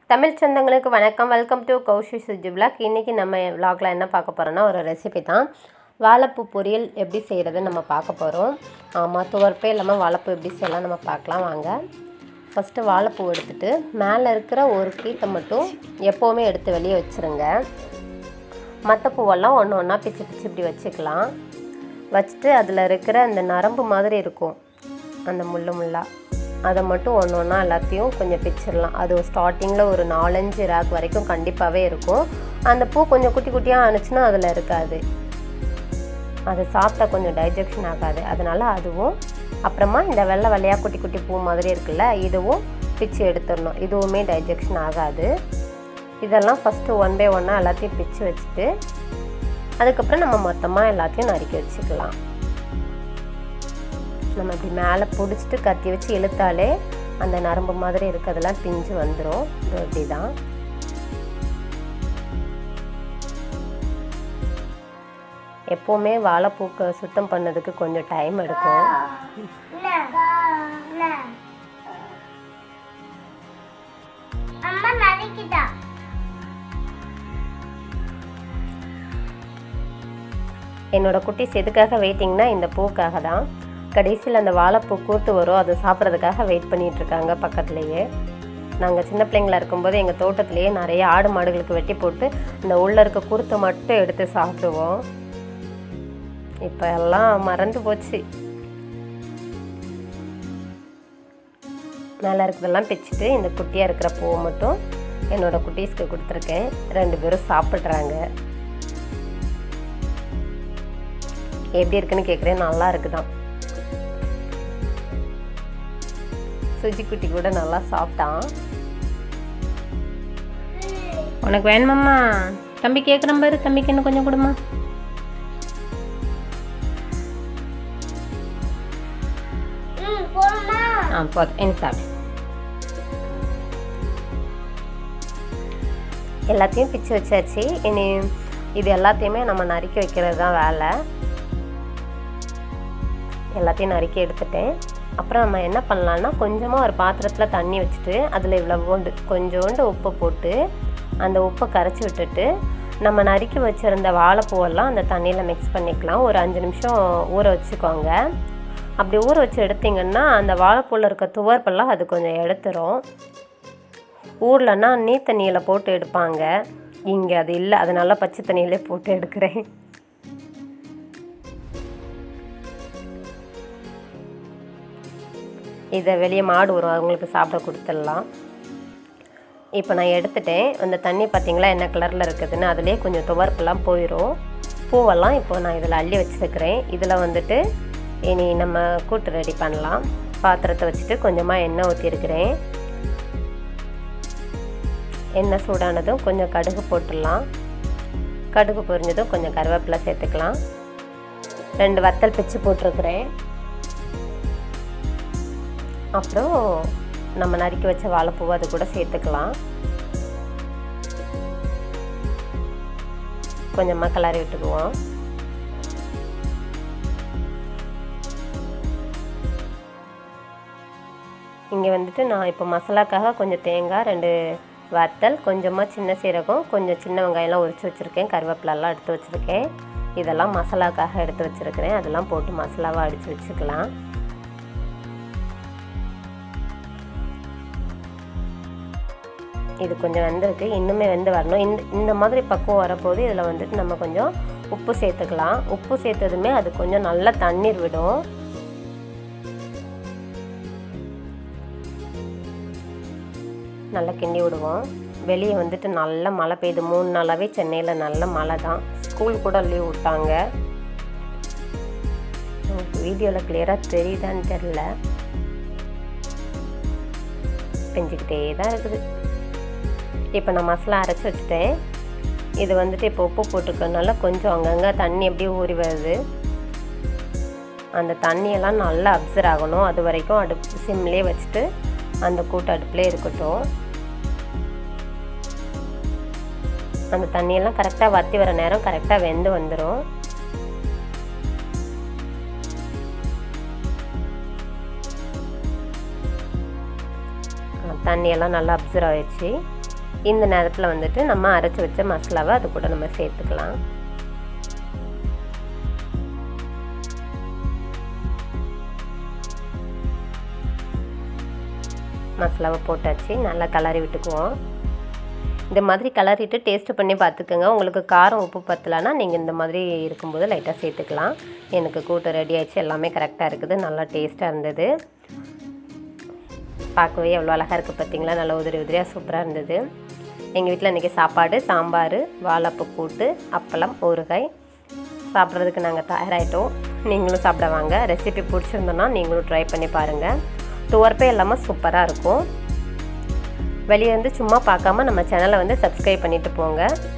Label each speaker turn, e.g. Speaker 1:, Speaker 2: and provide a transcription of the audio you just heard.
Speaker 1: தமிழ் சொந்தங்களுக்கு வணக்கம் welcome to Kaushi Suji vlog இன்றைக்கி நம்ம விளாகில் என்ன பார்க்க போகிறோன்னா ஒரு ரெசிபி தான் வாழைப்பூ பொரியல் எப்படி செய்கிறதுன்னு நம்ம பார்க்க போகிறோம் ஆமாம் துவர்ப்பே இல்லாமல் வாழைப்பூ எப்படி செய்யலாம் நம்ம பார்க்கலாம் வாங்க ஃபஸ்ட்டு வாழைப்பூ எடுத்துட்டு மேலே இருக்கிற ஒரு கீட்டை மட்டும் எப்போவுமே எடுத்து வெளியே வச்சுருங்க மற்ற பூவெல்லாம் ஒன்று ஒன்றா பிச்சு பிச்சு இப்படி வச்சுக்கலாம் வச்சுட்டு அதில் இருக்கிற அந்த நரம்பு மாதிரி இருக்கும் அந்த முள்ளு முள்ளாக அதை மட்டும் ஒன்று ஒன்றா எல்லாத்தையும் கொஞ்சம் பிச்சிடலாம் அது ஸ்டார்டிங்கில் ஒரு நாலஞ்சு ரேக் வரைக்கும் கண்டிப்பாகவே இருக்கும் அந்த பூ கொஞ்சம் குட்டி குட்டியாக ஆணுச்சுன்னா அதில் இருக்காது அது சாப்பிட்டா கொஞ்சம் டைஜஷன் ஆகாது அதனால் அதுவும் அப்புறமா இந்த வெள்ளை வெள்ளையாக குட்டி குட்டி பூ மாதிரி இருக்குல்ல இதுவும் பிச்சு எடுத்துடணும் இதுவுமே டைஜஷன் ஆகாது இதெல்லாம் ஃபஸ்ட்டு ஒன் பை ஒன்னாக எல்லாத்தையும் பிச்சு வச்சுட்டு அதுக்கப்புறம் நம்ம மொத்தமாக எல்லாத்தையும் நறுக்கி வச்சுக்கலாம் நம்ம இப்படி மேலே பிடிச்சிட்டு கத்தி வச்சு இழுத்தாலே அந்த நரம்பு மாதிரி இருக்கிறதெல்லாம் பிஞ்சு வந்துடும் இது இப்படி தான் எப்போவுமே வாழைப்பூக்க சுத்தம் பண்ணதுக்கு கொஞ்சம் டைம் எடுக்கும்
Speaker 2: அம்மா நறுக்கிட்டா
Speaker 1: என்னோட குட்டீஸ் எதுக்காக வெயிட்டிங்னா இந்த பூக்காக தான் கடைசியில் அந்த வாழைப்பூ கூத்து வரும் அதை சாப்பிட்றதுக்காக வெயிட் பண்ணிட்டு இருக்காங்க பக்கத்துலேயே நாங்கள் சின்ன பிள்ளைங்களா இருக்கும்போது எங்கள் தோட்டத்திலேயே நிறைய ஆடு மாடுகளுக்கு வெட்டி போட்டு இந்த உள்ளே இருக்க குருத்தை மட்டும் எடுத்து சாப்பிடுவோம் இப்போ எல்லாம் மறந்து போச்சு மேலே இருக்கிறதெல்லாம் பிச்சுட்டு இந்த குட்டியாக இருக்கிற பூவை மட்டும் என்னோட குட்டீஸ்க்கு கொடுத்துருக்கேன் ரெண்டு பேரும் சாப்பிட்றாங்க எப்படி இருக்குன்னு கேட்குறேன் நல்லா இருக்குதான் சுஜி குட்டி கூட நல்லா சாப்பிட்டான் உனக்கு வேணுமாம்மா தம்பி கேட்குறேன் பாரு தம்பிக்கு இன்னும் கொஞ்சம் கொடுமா
Speaker 2: ம் போமா
Speaker 1: ஆ போதும் என்ன சாப்பிடு எல்லாத்தையும் பிச்சு வச்சாச்சு இனி இது எல்லாத்தையுமே நம்ம நறுக்கி வைக்கிறது தான் வேலை எல்லாத்தையும் நறுக்கி எடுத்துட்டேன் அப்புறம் நம்ம என்ன பண்ணலான்னா கொஞ்சமாக ஒரு பாத்திரத்தில் தண்ணி வச்சுட்டு அதில் இவ்வளோண்டு கொஞ்சோண்டு உப்பு போட்டு அந்த உப்பை கரைச்சி விட்டுட்டு நம்ம நறுக்கி வச்சுருந்த வாழைப்பூவெல்லாம் அந்த தண்ணியில் மிக்ஸ் பண்ணிக்கலாம் ஒரு அஞ்சு நிமிஷம் ஊற வச்சுக்கோங்க அப்படி ஊற வச்சு எடுத்திங்கன்னா அந்த வாழைப்பூவில் இருக்க துவர்ப்பெல்லாம் அது கொஞ்சம் எடுத்துரும் ஊர்லன்னா நீர் தண்ணியில் போட்டு எடுப்பாங்க இங்கே அது இல்லை அதனால பச்சை தண்ணியிலே போட்டு எடுக்கிறேன் இதை வெளியே மாடு வரும் அவங்களுக்கு சாப்பிட கொடுத்துடலாம் இப்போ நான் எடுத்துட்டேன் அந்த தண்ணி பார்த்தீங்களா என்ன கலரில் இருக்குதுன்னு அதுலேயே கொஞ்சம் துவர்ப்பெல்லாம் போயிடும் பூவெல்லாம் இப்போ நான் இதில் அள்ளி வச்சுருக்கிறேன் இதில் வந்துட்டு இனி நம்ம கூட்டு ரெடி பண்ணலாம் பாத்திரத்தை வச்சுட்டு கொஞ்சமாக எண்ணெய் ஊற்றிருக்கிறேன் எண்ணெய் சூடானதும் கொஞ்சம் கடுகு போட்டுடலாம் கடுகு பொரிஞ்சதும் கொஞ்சம் கருவேப்பிலை சேர்த்துக்கலாம் ரெண்டு வத்தல் பிச்சு போட்டிருக்கிறேன் அப்புறம் நம்ம நறுக்கி வச்ச வாழைப்பூவை அது கூட சேர்த்துக்கலாம் கொஞ்சமாக கிளறி விட்டுக்குவோம் இங்கே வந்துட்டு நான் இப்போ மசாலாக்காக கொஞ்சம் தேங்காய் ரெண்டு வத்தல் கொஞ்சமாக சின்ன சீரகம் கொஞ்சம் சின்ன வெங்காயம்லாம் உரித்து வச்சுருக்கேன் கருவேப்பிலெல்லாம் எடுத்து வச்சுருக்கேன் இதெல்லாம் மசாலாக்காக எடுத்து வச்சுருக்கிறேன் அதெல்லாம் போட்டு மசாலாவை அடித்து வச்சுக்கலாம் இது கொஞ்சம் வெந்திருக்கு இன்னுமே வெந்து வரணும் இந்த இந்த மாதிரி பக்குவம் வரப்போது இதில் வந்துட்டு நம்ம கொஞ்சம் உப்பு சேர்த்துக்கலாம் உப்பு சேர்த்ததுமே அது கொஞ்சம் நல்லா தண்ணீர் விடும் நல்லா கிண்டி விடுவோம் வெளியே வந்துட்டு நல்ல மழை பெய்யுது மூணு நாளாகவே சென்னையில் நல்ல மழை தான் ஸ்கூல் கூட லீவ் விட்டாங்க வீடியோவில் கிளியராக தெரியுதான்னு தெரில பெஞ்சிக்கிட்டே தான் இருக்குது இப்போ நான் மசாலா அரைச்சி வச்சுட்டேன் இது வந்துட்டு இப்போ உப்பு போட்டிருக்கனால கொஞ்சம் அங்கங்கே தண்ணி அப்படியே ஊறி வருது அந்த தண்ணியெல்லாம் நல்லா அப்சர்வ் ஆகணும் அது வரைக்கும் அடுப்பு சிம்லேயே வச்சுட்டு அந்த கூட்டு அடுப்புலேயே இருக்கட்டும் அந்த தண்ணியெல்லாம் கரெக்டாக வற்றி வர நேரம் கரெக்டாக வெந்து வந்துடும் தண்ணியெல்லாம் நல்லா அப்சர்வ் ஆயிடுச்சு இந்த நேரத்தில் வந்துட்டு நம்ம அரைச்சி வச்ச மசாலாவை அது கூட நம்ம சேர்த்துக்கலாம் மசாலாவை போட்டாச்சு நல்லா கலரி விட்டுக்குவோம் இந்த மாதிரி கலரிட்டு டேஸ்ட் பண்ணி பார்த்துக்கோங்க உங்களுக்கு காரம் உப்பு பத்தலைன்னா நீங்கள் இந்த மாதிரி இருக்கும்போது லைட்டாக சேர்த்துக்கலாம் எனக்கு கூட்டு ரெடி ஆயிடுச்சு எல்லாமே கரெக்டாக இருக்குது நல்லா டேஸ்ட்டாக இருந்தது பார்க்கவே எவ்வளோ அழகாக இருக்குது பார்த்தீங்களா நல்லா உதிரி உதிரியாக சூப்பராக இருந்தது எங்கள் வீட்டில் இன்றைக்கி சாப்பாடு சாம்பார் வாழைப்பூ கூட்டு அப்பளம் ஊறுகாய் சாப்பிட்றதுக்கு நாங்கள் தயாராகிட்டோம் நீங்களும் சாப்பிட வாங்க ரெசிபி பிடிச்சிருந்தோன்னா நீங்களும் ட்ரை பண்ணி பாருங்கள் துவர்ப்பே இல்லாமல் சூப்பராக இருக்கும் வெளியே வந்து சும்மா பார்க்காம நம்ம சேனலை வந்து சப்ஸ்கிரைப் பண்ணிவிட்டு போங்க